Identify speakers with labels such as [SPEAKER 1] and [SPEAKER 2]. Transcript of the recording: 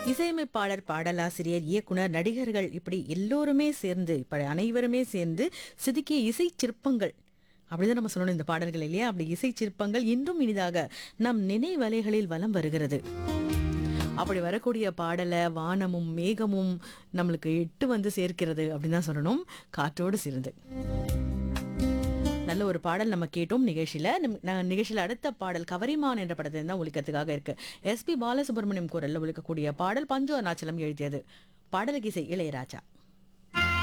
[SPEAKER 1] இசையமைப்பாளர் பாடலாசிரியர் இயக்குனர் நடிகர்கள் இப்படி எல்லோருமே சேர்ந்து இப்படி அனைவருமே சேர்ந்து செதுக்கிய இசை சிற்பங்கள் அப்படிதான் நம்ம சொல்லணும் இந்த பாடல்கள் இல்லையா அப்படி இசை சிற்பங்கள் இன்றும் இனிதாக நம் நினைவலைகளில் வலம் வருகிறது அப்படி வரக்கூடிய பாடலை வானமும் மேகமும் நம்மளுக்கு எட்டு வந்து சேர்க்கிறது அப்படின்னு தான் சொல்லணும் காற்றோடு சேர்ந்து நல்ல ஒரு பாடல் நம்ம கேட்டோம் நிகழ்ச்சியில நம்- நான் நிகழ்ச்சியில அடுத்த பாடல் கவரிமான் என்ற படத்தில் தான் ஒழிக்கிறதுக்காக இருக்கு எஸ்பி பாலசுப்ரமணியம் குரல்ல ஒழிக்கக்கூடிய பாடல் பஞ்சு அருணாச்சலம் எழுதியது பாடலுக்கு இசை இளையராஜா